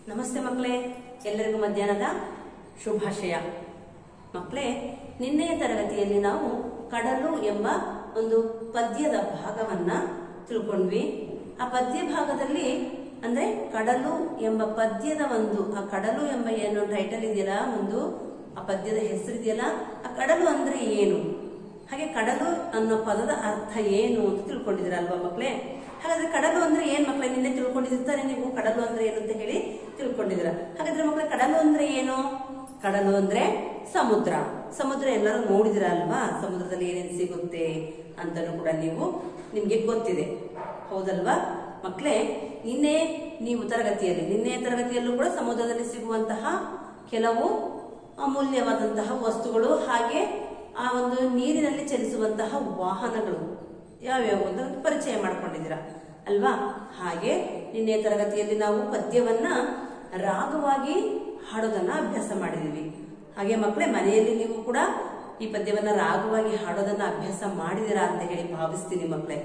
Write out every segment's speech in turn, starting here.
ನಮಸ್ತೆ ಮಕ್ಕಳೇ ಎಲ್ಲರಿಗೂ ಮಧ್ಯಾಹ್ನದ ಶುಭಾಶಯ ಮಕ್ಕಳೇ ನಿನ್ನೆಯ ತರಗತಿಯಲ್ಲಿ ನಾವು ಕಡಲು ಎಂಬ ಒಂದು ಪದ್ಯದ ಭಾಗವನ್ನ ತಿಳ್ಕೊಂಡ್ವಿ ಆ ಪದ್ಯ ಭಾಗದಲ್ಲಿ ಅಂದ್ರೆ ಕಡಲು ಎಂಬ ಪದ್ಯದ ಒಂದು ಆ ಕಡಲು ಎಂಬ ಏನು ಟೈಟಲ್ ಇದೆಯಲ್ಲ ಒಂದು ಆ ಪದ್ಯದ ಹೆಸರಿದೆಯಲ್ಲ ಆ ಕಡಲು ಅಂದ್ರೆ ಏನು ಹಾಗೆ ಕಡಲು ಅನ್ನೋ ಪದದ ಅರ್ಥ ಏನು ಅಂತ ತಿಳ್ಕೊಂಡಿದ್ದೀರಲ್ವಾ ಮಕ್ಕಳೇ ಹಾಗಾದ್ರೆ ಕಡಲು ಅಂದ್ರೆ ಏನ್ ಮಕ್ಕಳೇ ನಿನ್ನೆ ತಿಳ್ಕೊಂಡಿರ್ತಾರೆ ನೀವು ಕಡಲು ಅಂದ್ರೆ ಏನು ಅಂತ ಹೇಳಿ ತಿಳ್ಕೊಂಡಿದ್ದೀರ ಹಾಗಾದ್ರೆ ಮಕ್ಕಳೇ ಕಡಲು ಅಂದ್ರೆ ಏನು ಕಡಲು ಅಂದ್ರೆ ಸಮುದ್ರ ಸಮುದ್ರ ಎಲ್ಲರೂ ನೋಡಿದಿರ ಅಲ್ವಾ ಸಮುದ್ರದಲ್ಲಿ ಏನೇನು ಸಿಗುತ್ತೆ ಅಂತಲೂ ಕೂಡ ನೀವು ನಿಮ್ಗೆ ಗೊತ್ತಿದೆ ಹೌದಲ್ವಾ ಮಕ್ಕಳೇ ನಿನ್ನೆ ನೀವು ತರಗತಿಯಲ್ಲಿ ನಿನ್ನೆ ತರಗತಿಯಲ್ಲೂ ಕೂಡ ಸಮುದ್ರದಲ್ಲಿ ಸಿಗುವಂತಹ ಕೆಲವು ಅಮೂಲ್ಯವಾದಂತಹ ವಸ್ತುಗಳು ಹಾಗೆ ಆ ಒಂದು ನೀರಿನಲ್ಲಿ ಚಲಿಸುವಂತಹ ವಾಹನಗಳು ಯಾವ್ಯಾವ ಅಂತ ಪರಿಚಯ ಮಾಡ್ಕೊಂಡಿದ್ದೀರಾ ಅಲ್ವಾ ಹಾಗೆ ನಿನ್ನೆ ತರಗತಿಯಲ್ಲಿ ನಾವು ಪದ್ಯವನ್ನ ರಾಗವಾಗಿ ಹಾಡೋದನ್ನ ಅಭ್ಯಾಸ ಮಾಡಿದೀವಿ ಹಾಗೆ ಮಕ್ಕಳೇ ಮನೆಯಲ್ಲಿ ನೀವು ಕೂಡ ಈ ಪದ್ಯವನ್ನ ರಾಗವಾಗಿ ಹಾಡೋದನ್ನ ಅಭ್ಯಾಸ ಮಾಡಿದಿರಾ ಅಂತ ಹೇಳಿ ಭಾವಿಸ್ತೀನಿ ಮಕ್ಕಳೇ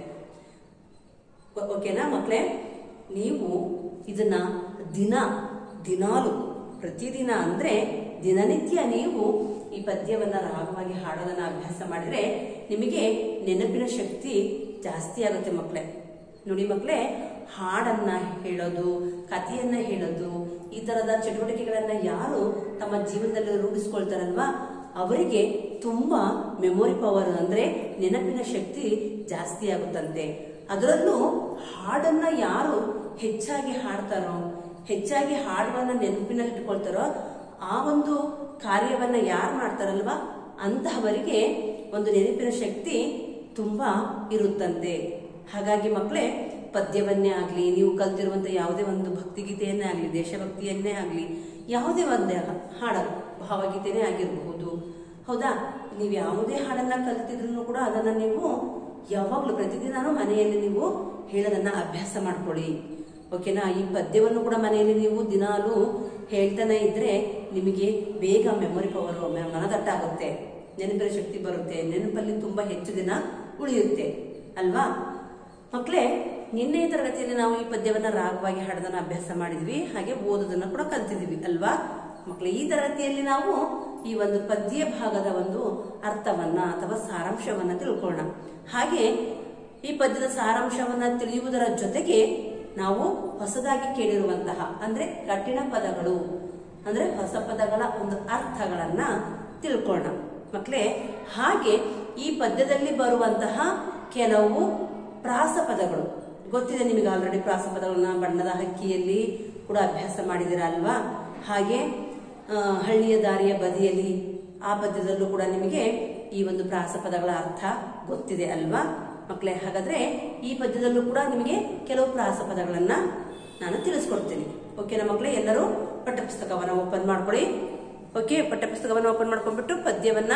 ಓ- ಓಕೆನಾ ಮಕ್ಕಳೇ ನೀವು ಇದನ್ನ ದಿನ ದಿನಾಲು ಪ್ರತಿದಿನ ಅಂದ್ರೆ ದಿನನಿತ್ಯ ನೀವು ಈ ಪದ್ಯವನ್ನ ರಾಗವಾಗಿ ಹಾಡೋದನ್ನ ಅಭ್ಯಾಸ ಮಾಡಿದ್ರೆ ನಿಮಗೆ ನೆನಪಿನ ಶಕ್ತಿ ಜಾಸ್ತಿ ಆಗುತ್ತೆ ಮಕ್ಕಳೇ ನೋಡಿ ಮಕ್ಕಳೇ ಹಾಡನ್ನ ಹೇಳೋದು ಕಥೆಯನ್ನ ಹೇಳೋದು ಈ ತರದ ಚಟುವಟಿಕೆಗಳನ್ನ ಯಾರು ತಮ್ಮ ಜೀವನದಲ್ಲಿ ರೂಢಿಸ್ಕೊಳ್ತಾರಲ್ವಾ ಅವರಿಗೆ ತುಂಬಾ ಮೆಮೊರಿ ಪವರ್ ಅಂದ್ರೆ ನೆನಪಿನ ಶಕ್ತಿ ಜಾಸ್ತಿ ಆಗುತ್ತಂತೆ ಅದರಲ್ಲೂ ಹಾಡನ್ನ ಯಾರು ಹೆಚ್ಚಾಗಿ ಹಾಡ್ತಾರೋ ಹೆಚ್ಚಾಗಿ ಹಾಡವನ್ನ ನೆನಪಿನಲ್ಲಿ ಇಟ್ಕೊಳ್ತಾರೋ ಆ ಒಂದು ಕಾರ್ಯವನ್ನ ಯಾರು ಮಾಡ್ತಾರಲ್ವಾ ಅಂತಹವರಿಗೆ ಒಂದು ನೆನಪಿನ ಶಕ್ತಿ ತುಂಬಾ ಇರುತ್ತಂತೆ ಹಾಗಾಗಿ ಮಕ್ಕಳೇ ಪದ್ಯವನ್ನೇ ಆಗ್ಲಿ ನೀವು ಕಲ್ತಿರುವಂತ ಯಾವುದೇ ಒಂದು ಭಕ್ತಿಗೀತೆಯನ್ನೇ ಆಗ್ಲಿ ದೇಶಭಕ್ತಿಯನ್ನೇ ಆಗ್ಲಿ ಯಾವುದೇ ಒಂದೇ ಹಾಡ ಭಾವಗೀತೆನೇ ಆಗಿರಬಹುದು ಹೌದಾ ನೀವು ಯಾವುದೇ ಹಾಡನ್ನ ಕಲ್ತಿದ್ರು ಕೂಡ ಅದನ್ನ ನೀವು ಯಾವಾಗ್ಲೂ ಪ್ರತಿದಿನಾನು ಮನೆಯಲ್ಲಿ ನೀವು ಹೇಳೋದನ್ನ ಅಭ್ಯಾಸ ಮಾಡ್ಕೊಳ್ಳಿ ಓಕೆನಾ ಈ ಪದ್ಯವನ್ನು ಕೂಡ ಮನೆಯಲ್ಲಿ ನೀವು ದಿನಾಲು ಹೇಳ್ತಾನೆ ಇದ್ರೆ ನಿಮಗೆ ಬೇಗ ಮೆಮೊರಿ ಪವರ್ ಮನದಟ್ಟಾಗುತ್ತೆ ನೆನಪಿನ ಶಕ್ತಿ ಬರುತ್ತೆ ನೆನಪಲ್ಲಿ ತುಂಬಾ ಹೆಚ್ಚು ದಿನ ಉಳಿಯುತ್ತೆ ಅಲ್ವಾ ಮಕ್ಕಳೇ ನಿನ್ನೆ ತರಗತಿಯಲ್ಲಿ ನಾವು ಈ ಪದ್ಯವನ್ನ ರಾಗವಾಗಿ ಹಾಡೋದನ್ನ ಅಭ್ಯಾಸ ಮಾಡಿದ್ವಿ ಹಾಗೆ ಓದೋದನ್ನ ಕೂಡ ಕಲ್ತಿದ್ವಿ ಅಲ್ವಾ ಮಕ್ಕಳೇ ಈ ತರಗತಿಯಲ್ಲಿ ನಾವು ಈ ಒಂದು ಪದ್ಯ ಭಾಗದ ಒಂದು ಅರ್ಥವನ್ನ ಅಥವಾ ಸಾರಾಂಶವನ್ನ ತಿಳ್ಕೊಳ್ಳೋಣ ಹಾಗೆ ಈ ಪದ್ಯದ ಸಾರಾಂಶವನ್ನ ತಿಳಿಯುವುದರ ಜೊತೆಗೆ ನಾವು ಹೊಸದಾಗಿ ಕೇಳಿರುವಂತಹ ಅಂದ್ರೆ ಕಠಿಣ ಪದಗಳು ಅಂದ್ರೆ ಹೊಸ ಪದಗಳ ಒಂದು ಅರ್ಥಗಳನ್ನ ತಿಳ್ಕೊಳ್ಳೋಣ ಮಕ್ಕಳೇ ಹಾಗೆ ಈ ಪದ್ಯದಲ್ಲಿ ಬರುವಂತಹ ಕೆಲವು ಪ್ರಾಸ ಪದಗಳು ಗೊತ್ತಿದೆ ನಿಮಗೆ ಆಲ್ರೆಡಿ ಪ್ರಾಸ ಪದಗಳನ್ನ ಬಣ್ಣದ ಹಕ್ಕಿಯಲ್ಲಿ ಕೂಡ ಅಭ್ಯಾಸ ಮಾಡಿದಿರ ಅಲ್ವಾ ಹಾಗೆ ಆ, ಹಳ್ಳಿಯ ದಾರಿಯ ಬದಿಯಲ್ಲಿ ಆ ಪದ್ಯದಲ್ಲೂ ಕೂಡ ನಿಮಗೆ ಈ ಒಂದು ಪ್ರಾಸ ಪದಗಳ ಅರ್ಥ ಗೊತ್ತಿದೆ ಅಲ್ವಾ ಮಕ್ಕಳೇ ಹಾಗಾದ್ರೆ ಈ ಪದ್ಯದಲ್ಲೂ ಕೂಡ ನಿಮಗೆ ಕೆಲವು ಪ್ರಾಸ ಪದಗಳನ್ನ ನಾನು ತಿಳಿಸ್ಕೊಡ್ತೀನಿ ಓಕೆನಾ ಮಕ್ಕಳೇ ಎಲ್ಲರೂ ಪಠ್ಯಪುಸ್ತಕವನ್ನ ಓಪನ್ ಮಾಡ್ಕೊಳ್ಳಿ ಓಕೆ ಪಠ್ಯಪುಸ್ತಕವನ್ನ ಓಪನ್ ಮಾಡ್ಕೊಂಡ್ಬಿಟ್ಟು ಪದ್ಯವನ್ನ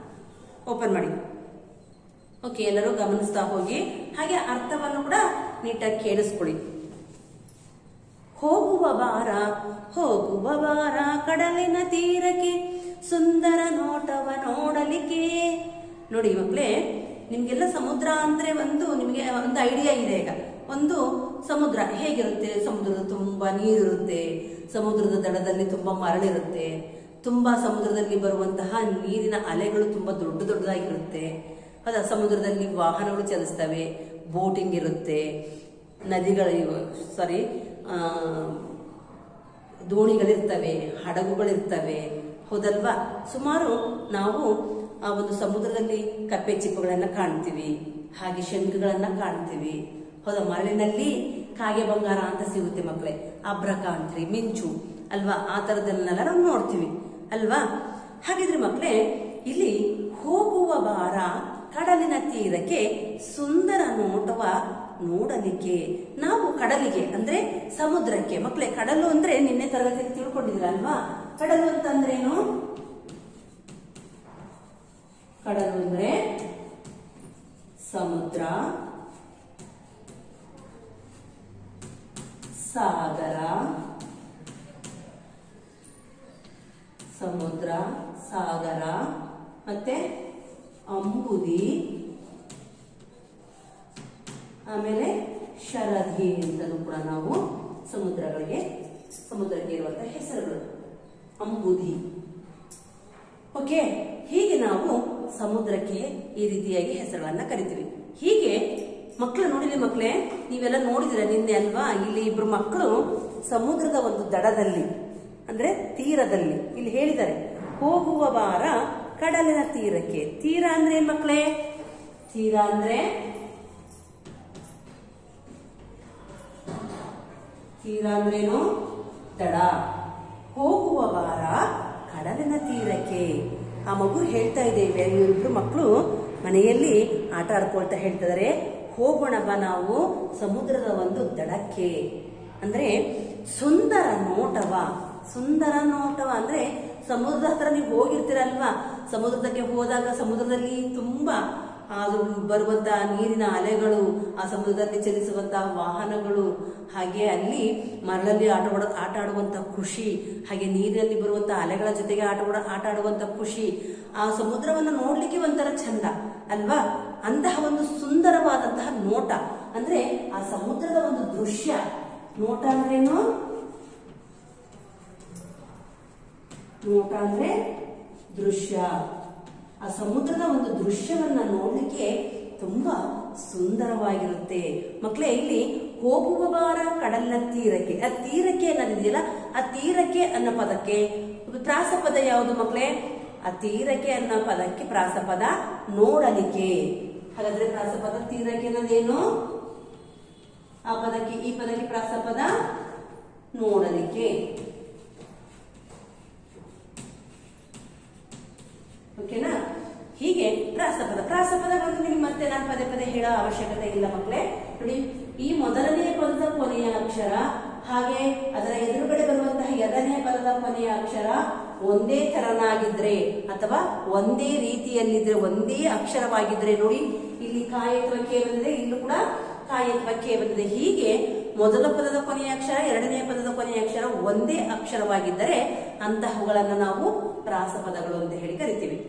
ಓಪನ್ ಮಾಡಿ ಓಕೆ ಎಲ್ಲರೂ ಗಮನಿಸ್ತಾ ಹೋಗಿ ಹಾಗೆ ಅರ್ಥವನ್ನು ಕೂಡ ನೀಟಾಗಿ ಕೇಳಿಸ್ಕೊಳ್ಳಿ ಹೋಗುವ ಬಾರ ಹೋಗುವ ಬಾರ ಕಡಲಿನ ತೀರಕ್ಕೆ ಸುಂದರ ನೋಟವ ನೋಡಲಿಕ್ಕೆ ನೋಡಿ ಮಕ್ಕಳೇ ನಿಮ್ಗೆಲ್ಲ ಸಮುದ್ರ ಅಂದ್ರೆ ಒಂದು ನಿಮಗೆ ಒಂದು ಐಡಿಯಾ ಇದೆ ಈಗ ಒಂದು ಸಮುದ್ರ ಹೇಗಿರುತ್ತೆ ಸಮುದ್ರದ ತುಂಬಾ ನೀರಿರುತ್ತೆ ಸಮುದ್ರದ ದಡದಲ್ಲಿ ತುಂಬಾ ಮರಳಿರುತ್ತೆ ತುಂಬಾ ಸಮುದ್ರದಲ್ಲಿ ಬರುವಂತಹ ನೀರಿನ ಅಲೆಗಳು ತುಂಬಾ ದೊಡ್ಡ ದೊಡ್ಡದಾಗಿರುತ್ತೆ ಹೌದಾ ಸಮುದ್ರದಲ್ಲಿ ವಾಹನಗಳು ಚಲಿಸ್ತವೆ ಬೋಟಿಂಗ್ ಇರುತ್ತೆ ನದಿಗಳು ಸಾರಿ ದೋಣಿಗಳಿರ್ತವೆ ಹಡಗುಗಳಿರ್ತವೆ ಹೌದಲ್ವಾ ಸುಮಾರು ನಾವು ಆ ಒಂದು ಸಮುದ್ರದಲ್ಲಿ ಕಪ್ಪೆ ಚಿಪ್ಪುಗಳನ್ನ ಕಾಣ್ತೀವಿ ಹಾಗೆ ಶಂಖಗಳನ್ನ ಕಾಣ್ತೀವಿ ಹೌದಾ ಮರಳಿನಲ್ಲಿ ಕಾಗೆ ಬಂಗಾರ ಅಂತ ಸಿಗುತ್ತೆ ಮಕ್ಕಳೇ ಅಬ್ರಕ ಅಂತ್ರಿ ಮಿಂಚು ಅಲ್ವಾ ಆ ತರದನ್ನೆಲ್ಲ ನಾವು ನೋಡ್ತೀವಿ ಅಲ್ವಾ ಹಾಗಿದ್ರೆ ಮಕ್ಕಳೇ ಇಲ್ಲಿ ಹೋಗುವ ಬಾರ ಕಡಲಿನ ತೀರಕ್ಕೆ ಸುಂದರ ನೋಟವ ನೋಡಲಿಕ್ಕೆ ನಾವು ಕಡಲಿಗೆ ಅಂದ್ರೆ ಸಮುದ್ರಕ್ಕೆ ಮಕ್ಕಳೇ ಕಡಲು ಅಂದ್ರೆ ನಿನ್ನೆ ತರಗತಿಯಲ್ಲಿ ತಿಳ್ಕೊಂಡಿದ್ರ ಅಲ್ವಾ ಕಡಲು ಅಂತಂದ್ರೇನು ಕಡಲು ಅಂದ್ರೆ ಸಮುದ್ರ ಸಾಗರ ಸಮುದ್ರ ಸಾಗರ ಮತ್ತೆ ಅಂಬುದಿ ಆಮೇಲೆ ಶರಧಿ ಅಂತಲೂ ಕೂಡ ನಾವು ಸಮುದ್ರಗಳಿಗೆ ಸಮುದ್ರಕ್ಕೆ ಇರುವಂತಹ ಹೆಸರುಗಳು ಅಂಬುದಿ ಓಕೆ ಹೀಗೆ ನಾವು ಸಮುದ್ರಕ್ಕೆ ಈ ರೀತಿಯಾಗಿ ಹೆಸರುಗಳನ್ನ ಕರಿತೀವಿ ಹೀಗೆ ಮಕ್ಕಳು ನೋಡಿದ್ರೆ ಮಕ್ಕಳೇ ನೀವೆಲ್ಲ ನೋಡಿದ್ರೆ ನಿನ್ನೆ ಅಲ್ವಾ ಇಲ್ಲಿ ಇಬ್ರು ಮಕ್ಕಳು ಸಮುದ್ರದ ಒಂದು ದಡದಲ್ಲಿ ಅಂದ್ರೆ ತೀರದಲ್ಲಿ ಇಲ್ಲಿ ಹೇಳಿದ್ದಾರೆ ಹೋಗುವ ವಾರ ಕಡಲಿನ ತೀರಕ್ಕೆ ತೀರ ಅಂದ್ರೆ ಏನ್ ಮಕ್ಕಳೇ ತೀರ ಅಂದ್ರೆ ತೀರ ಅಂದ್ರೇನು ದಡ ಹೋಗುವ ವಾರ ಕಡಲಿನ ತೀರಕ್ಕೆ ಆ ಮಗು ಹೇಳ್ತಾ ಇದೆ ಇಬ್ರು ಮಕ್ಕಳು ಮನೆಯಲ್ಲಿ ಆಟ ಆಡ್ಕೊಳ್ತಾ ಹೇಳ್ತಿದ್ದಾರೆ ಹೋಗೋಣ ಬಾ ನಾವು ಸಮುದ್ರದ ಒಂದು ದಡಕ್ಕೆ ಅಂದ್ರೆ ಸುಂದರ ನೋಟವ ಸುಂದರ ನೋಟವ ಅಂದ್ರೆ ಸಮುದ್ರದ ಹತ್ರ ನೀವು ಹೋಗಿರ್ತೀರಲ್ವಾ ಸಮುದ್ರಕ್ಕೆ ಹೋದಾಗ ಸಮುದ್ರದಲ್ಲಿ ತುಂಬಾ ಅದು ಬರುವಂತಹ ನೀರಿನ ಅಲೆಗಳು ಆ ಸಮುದ್ರದಲ್ಲಿ ಚಲಿಸುವಂತಹ ವಾಹನಗಳು ಹಾಗೆ ಅಲ್ಲಿ ಮರಳಲ್ಲಿ ಆಟ ಆಡ ಆಟ ಆಡುವಂತ ಖುಷಿ ಹಾಗೆ ನೀರಿನಲ್ಲಿ ಬರುವಂತಹ ಅಲೆಗಳ ಜೊತೆಗೆ ಆಟ ಆಡ ಆಟ ಆಡುವಂತ ಖುಷಿ ಆ ಸಮುದ್ರವನ್ನು ನೋಡ್ಲಿಕ್ಕೆ ಒಂಥರ ಚಂದ ಅಲ್ವಾ ಅಂತಹ ಒಂದು ಸುಂದರವಾದಂತಹ ನೋಟ ಅಂದ್ರೆ ಆ ಸಮುದ್ರದ ಒಂದು ದೃಶ್ಯ ನೋಟ ಅಂದ್ರೇನು ನೋಟ ಅಂದ್ರೆ ದೃಶ್ಯ ಆ ಸಮುದ್ರದ ಒಂದು ದೃಶ್ಯವನ್ನ ನೋಡ್ಲಿಕ್ಕೆ ತುಂಬಾ ಸುಂದರವಾಗಿರುತ್ತೆ ಮಕ್ಕಳೇ ಇಲ್ಲಿ ಹೋಗುವ ಬಾರ ಕಡಲಿನ ತೀರಕ್ಕೆ ಆ ತೀರಕ್ಕೆ ಅನ್ನೋದಿದೆಯಲ್ಲ ಆ ತೀರಕ್ಕೆ ಅನ್ನೋ ಪದಕ್ಕೆ ಪ್ರಾಸಪದ ಯಾವುದು ಮಕ್ಕಳೇ ಆ ತೀರಕ್ಕೆ ಅನ್ನೋ ಪದಕ್ಕೆ ಪ್ರಾಸಪದ ನೋಡಲಿಕ್ಕೆ ಹಾಗಾದ್ರೆ ಪ್ರಾಸಪದ ತೀರಕ್ಕೆ ಅನ್ನೋದೇನು ಆ ಪದಕ್ಕೆ ಈ ಪದಕ್ಕೆ ಪ್ರಾಸಪದ ನೋಡಲಿಕ್ಕೆ ಓಕೆನಾ ಹೀಗೆ ಪ್ರಾಸಪದ ಪ್ರಾಸಪದಗಳನ್ನು ನಿಮಗೆ ಮತ್ತೆ ನಾನು ಪದೇ ಪದೇ ಹೇಳೋ ಅವಶ್ಯಕತೆ ಇಲ್ಲ ಮಕ್ಕಳೇ ನೋಡಿ ಈ ಮೊದಲನೇ ಪದದ ಕೊನೆಯ ಅಕ್ಷರ ಹಾಗೆ ಅದರ ಎದುರುಗಡೆ ಬರುವಂತಹ ಎರಡನೇ ಪದದ ಕೊನೆಯ ಅಕ್ಷರ ಒಂದೇ ತರನಾಗಿದ್ರೆ ಅಥವಾ ಒಂದೇ ರೀತಿಯಲ್ಲಿದ್ರೆ ಒಂದೇ ಅಕ್ಷರವಾಗಿದ್ರೆ ನೋಡಿ ಇಲ್ಲಿ ಕಾಯತ್ವಕ್ಕೆ ಬಂದಿದೆ ಇಲ್ಲೂ ಕೂಡ ಕಾಯತ್ವಕ್ಕೆ ಬಂದಿದೆ ಹೀಗೆ ಮೊದಲ ಪದದ ಕೊನೆಯ ಅಕ್ಷರ ಎರಡನೇ ಪದದ ಕೊನೆಯ ಅಕ್ಷರ ಒಂದೇ ಅಕ್ಷರವಾಗಿದ್ದರೆ ಅಂತಹವುಗಳನ್ನು ನಾವು ಪ್ರಾಸಪದಗಳು ಅಂತ ಹೇಳಿ ಕರಿತೀವಿ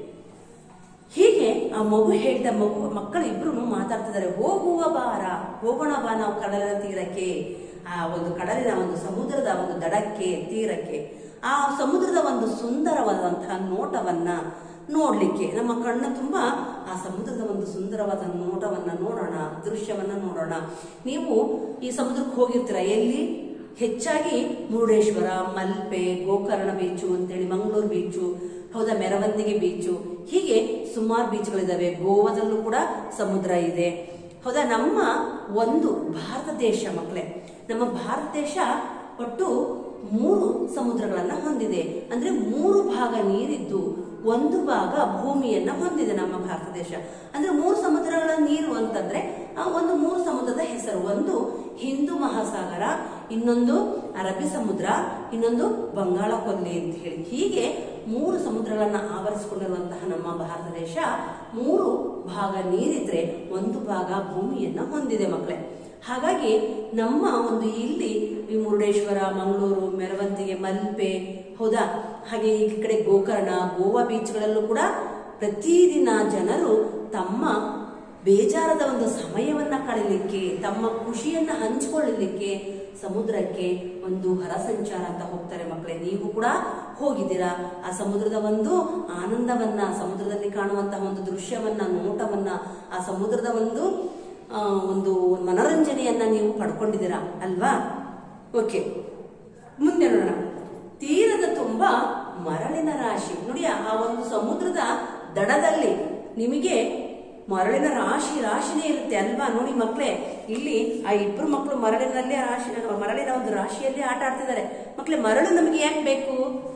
ಹೀಗೆ ಆ ಮಗು ಹೇಳ್ದ ಮಗು ಮಕ್ಕಳು ಇಬ್ರು ಮಾತಾಡ್ತಿದ್ದಾರೆ ಹೋಗುವ ಬಾರ ಹೋಗೋಣ ಬಾ ನಾವು ಕಡಲಿನ ತೀರಕ್ಕೆ ಆ ಒಂದು ಕಡಲಿನ ಒಂದು ಸಮುದ್ರದ ಒಂದು ದಡಕ್ಕೆ ತೀರಕ್ಕೆ ಆ ಸಮುದ್ರದ ಒಂದು ಸುಂದರವಾದಂತಹ ನೋಟವನ್ನ ನೋಡ್ಲಿಕ್ಕೆ ನಮ್ಮ ಕಣ್ಣು ತುಂಬಾ ಆ ಸಮುದ್ರದ ಒಂದು ಸುಂದರವಾದ ನೋಟವನ್ನ ನೋಡೋಣ ದೃಶ್ಯವನ್ನ ನೋಡೋಣ ನೀವು ಈ ಸಮುದ್ರಕ್ಕೆ ಹೋಗಿರ್ತೀರ ಎಲ್ಲಿ ಹೆಚ್ಚಾಗಿ ಮುರುಡೇಶ್ವರ ಮಲ್ಪೆ ಗೋಕರ್ಣ ಬೀಚು ಅಂತೇಳಿ ಮಂಗಳೂರು ಬೀಚು ಹೌದಾ ಮೆರವಂತಿಗೆ ಬೀಚು ಹೀಗೆ ಸುಮಾರು ಬೀಚ್ಗಳಿದಾವೆ ಗೋವಾದಲ್ಲೂ ಕೂಡ ಸಮುದ್ರ ಇದೆ ಹೌದಾ ನಮ್ಮ ಒಂದು ಭಾರತ ದೇಶ ಮಕ್ಕಳೇ ನಮ್ಮ ಭಾರತ ದೇಶ ಒಟ್ಟು ಮೂರು ಸಮುದ್ರಗಳನ್ನ ಹೊಂದಿದೆ ಅಂದ್ರೆ ಮೂರು ಭಾಗ ನೀರಿದ್ದು ಒಂದು ಭಾಗ ಭೂಮಿಯನ್ನ ಹೊಂದಿದೆ ನಮ್ಮ ಭಾರತ ದೇಶ ಅಂದ್ರೆ ಮೂರು ಸಮುದ್ರಗಳ ನೀರು ಅಂತಂದ್ರೆ ಆ ಒಂದು ಮೂರು ಸಮುದ್ರದ ಹೆಸರು ಒಂದು ಹಿಂದೂ ಮಹಾಸಾಗರ ಇನ್ನೊಂದು ಅರಬ್ಬಿ ಸಮುದ್ರ ಇನ್ನೊಂದು ಬಂಗಾಳ ಕೊಲ್ಲಿ ಅಂತ ಹೇಳಿ ಹೀಗೆ ಮೂರು ಸಮುದ್ರಗಳನ್ನ ಆವರಿಸಿಕೊಂಡಿರುವಂತಹ ನಮ್ಮ ಭಾರತ ದೇಶ ಮೂರು ಭಾಗ ನೀರಿದ್ರೆ ಒಂದು ಭಾಗ ಭೂಮಿಯನ್ನ ಹೊಂದಿದೆ ಮಕ್ಕಳೇ ಹಾಗಾಗಿ ನಮ್ಮ ಒಂದು ಇಲ್ಲಿ ಈ ಮುರುಡೇಶ್ವರ ಮಂಗಳೂರು ಮೆರವಂತಿಗೆ ಮಲ್ಪೆ ಹೌದಾ ಹಾಗೆ ಈ ಕಡೆ ಗೋಕರ್ಣ ಗೋವಾ ಬೀಚ್ಗಳಲ್ಲೂ ಕೂಡ ಪ್ರತಿದಿನ ಜನರು ತಮ್ಮ ಬೇಜಾರದ ಒಂದು ಸಮಯವನ್ನ ಕಳೀಲಿಕ್ಕೆ ತಮ್ಮ ಖುಷಿಯನ್ನ ಹಂಚಿಕೊಳ್ಳಲಿಕ್ಕೆ ಸಮುದ್ರಕ್ಕೆ ಒಂದು ಹೊರ ಸಂಚಾರ ಅಂತ ಹೋಗ್ತಾರೆ ಮಕ್ಕಳೇ ನೀವು ಕೂಡ ಹೋಗಿದ್ದೀರಾ ಆ ಸಮುದ್ರದ ಒಂದು ಆನಂದವನ್ನ ಸಮುದ್ರದಲ್ಲಿ ಕಾಣುವಂತಹ ಒಂದು ದೃಶ್ಯವನ್ನ ನೋಟವನ್ನ ಆ ಸಮುದ್ರದ ಒಂದು ಆ, ಒಂದು ಮನೋರಂಜನೆಯನ್ನ ನೀವು ಪಡ್ಕೊಂಡಿದ್ದೀರಾ ಅಲ್ವಾ ಓಕೆ ಮುಂದೆ ನೋಡೋಣ ತೀರದ ತುಂಬ ಮರಳಿನ ರಾಶಿ ನೋಡಿ ಆ ಒಂದು ಸಮುದ್ರದ ದಡದಲ್ಲಿ ನಿಮಗೆ ಮರಳಿನ ರಾಶಿ ರಾಶಿನೇ ಇರುತ್ತೆ ಅಲ್ವಾ ನೋಡಿ ಮಕ್ಕಳೇ ಇಲ್ಲಿ ಆ ಇಬ್ರು ಮಕ್ಕಳು ಮರಳಿನಲ್ಲಿ ರಾಶಿ ಮರಳಿನ ಒಂದು ರಾಶಿಯಲ್ಲಿ ಆಟ ಆಡ್ತಿದ್ದಾರೆ ಮಕ್ಕಳೇ ಮರಳು ನಮಗೆ ಯಾಕೆ ಬೇಕು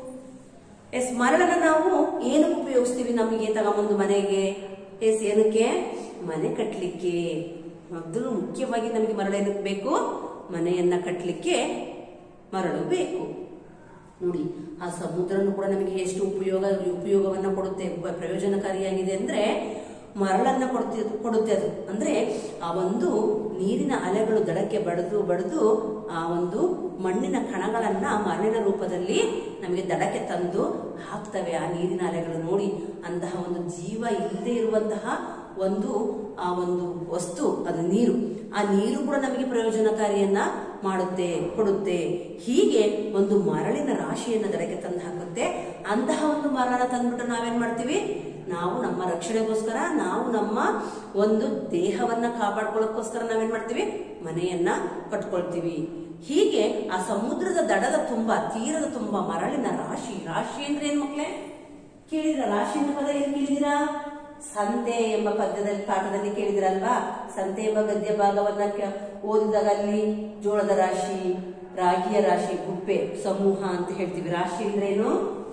ಎಸ್ ಮರಳನ್ನ ನಾವು ಏನಕ್ಕೆ ಉಪಯೋಗಿಸ್ತೀವಿ ನಮಗೆ ತಗೊಂಬಂದು ಮನೆಗೆ ಎಸ್ ಏನಕ್ಕೆ ಮನೆ ಕಟ್ಟಲಿಕ್ಕೆ ಮೊದಲು ಮುಖ್ಯವಾಗಿ ನಮಗೆ ಮರಳು ಏನಕ್ಕೆ ಬೇಕು ಮನೆಯನ್ನ ಕಟ್ಟಲಿಕ್ಕೆ ಮರಳು ಬೇಕು ನೋಡಿ ಆ ಸಮುದ್ರನು ಕೂಡ ನಮಗೆ ಎಷ್ಟು ಉಪಯೋಗ ಉಪಯೋಗವನ್ನ ಕೊಡುತ್ತೆ ಬ- ಪ್ರಯೋಜನಕಾರಿಯಾಗಿದೆ ಅಂದ್ರೆ ಮರಳನ್ನ ಕೊಡುತ್ತೆ ಕೊಡುತ್ತೆ ಅದು ಅಂದ್ರೆ ಆ ಒಂದು ನೀರಿನ ಅಲೆಗಳು ದಡಕ್ಕೆ ಬಡಿದು ಬಡಿದು ಆ ಒಂದು ಮಣ್ಣಿನ ಕಣಗಳನ್ನ ಮರಳಿನ ರೂಪದಲ್ಲಿ ನಮಗೆ ದಡಕ್ಕೆ ತಂದು ಹಾಕ್ತವೆ ಆ ನೀರಿನ ಅಲೆಗಳು ನೋಡಿ ಅಂತಹ ಒಂದು ಜೀವ ಇಲ್ಲದೆ ಇರುವಂತಹ ಒಂದು ಆ ಒಂದು ವಸ್ತು ಅದು ನೀರು ಆ ನೀರು ಕೂಡ ನಮಗೆ ಪ್ರಯೋಜನಕಾರಿಯನ್ನ ಮಾಡುತ್ತೆ ಕೊಡುತ್ತೆ ಹೀಗೆ ಒಂದು ಮರಳಿನ ರಾಶಿಯನ್ನ ದಡಕ್ಕೆ ತಂದು ಹಾಕುತ್ತೆ ಅಂತಹ ಒಂದು ಮರಳನ್ನ ತಂದ್ಬಿಟ್ಟು ನಾವೇನ್ ಮಾಡ್ತೀವಿ ನಾವು ನಮ್ಮ ರಕ್ಷಣೆಗೋಸ್ಕರ ನಾವು ನಮ್ಮ ಒಂದು ದೇಹವನ್ನ ಕಾಪಾಡ್ಕೊಳ್ಳೋಕ್ಕೋಸ್ಕರ ನಾವೇನ್ ಮಾಡ್ತೀವಿ ಮನೆಯನ್ನ ಕಟ್ಕೊಳ್ತೀವಿ ಹೀಗೆ ಆ ಸಮುದ್ರದ ದಡದ ತುಂಬ ತೀರದ ತುಂಬ ಮರಳಿನ ರಾಶಿ ರಾಶಿ ಅಂದ್ರೆ ಏನ್ ಮಕ್ಳೇ ಕೇಳಿದ್ರ ರಾಶಿ ಎಂಬ ಪದ ಏನ್ ಕೇಳಿದಿರಾ ಸಂತೆ ಎಂಬ ಪದ್ಯದಲ್ಲಿ ಪಾಠದಲ್ಲಿ ಕೇಳಿದಿರಲ್ವಾ ಸಂತೆ ಎಂಬ ಗದ್ಯ ಭಾಗವನ್ನ ಕ- ಓದಿದಾಗ ಅಲ್ಲಿ ಜೋಳದ ರಾಶಿ ರಾಗಿಯ ರಾಶಿ ಗುಪ್ಪೆ ಸಮೂಹ ಅಂತ ಹೇಳ್ತೀವಿ ರಾಶಿ ಅಂದ್ರೆ ಏನು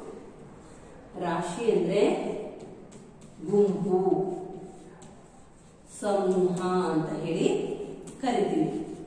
ರಾಶಿ ಅಂದ್ರೆ ಗುಂಪು ಸಮೂಹ ಅಂತ ಹೇಳಿ ಕರಿತೀವಿ